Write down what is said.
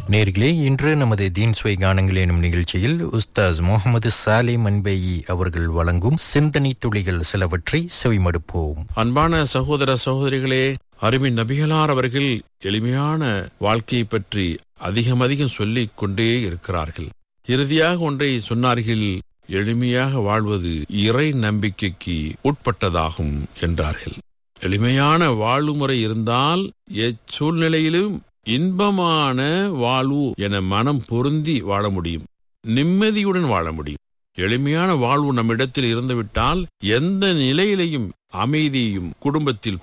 நேர்களே இன்று நமது தீன் சுவை கானங்கள் எனும் நிகழ்ச்சியில் உஸ்தாஸ் முகமது சாலே மன்பேயி அவர்கள் வழங்கும் சிந்தனை துளிகள் சிலவற்றை செவிமடுப்போம் அன்பான சகோதர சகோதரிகளே அருமை நபிகளார் அவர்கள் எளிமையான வாழ்க்கையை பற்றி அதிகம் அதிகம் சொல்லிக் கொண்டே இருக்கிறார்கள் இறுதியாக ஒன்றை சொன்னார்கள் எளிமையாக வாழ்வது இறை நம்பிக்கைக்கு உட்பட்டதாகும் என்றார்கள் எளிமையான வாழ்வுமுறை இருந்தால் எச்சூழ்நிலையிலும் இன்பமான வாழ்வு என மனம் பொருந்தி வாழ முடியும் நிம்மதியுடன் வாழ முடியும் எளிமையான வாழ்வு நம்மிடத்தில் இருந்துவிட்டால் எந்த நிலையிலையும் அமைதியையும் குடும்பத்தில்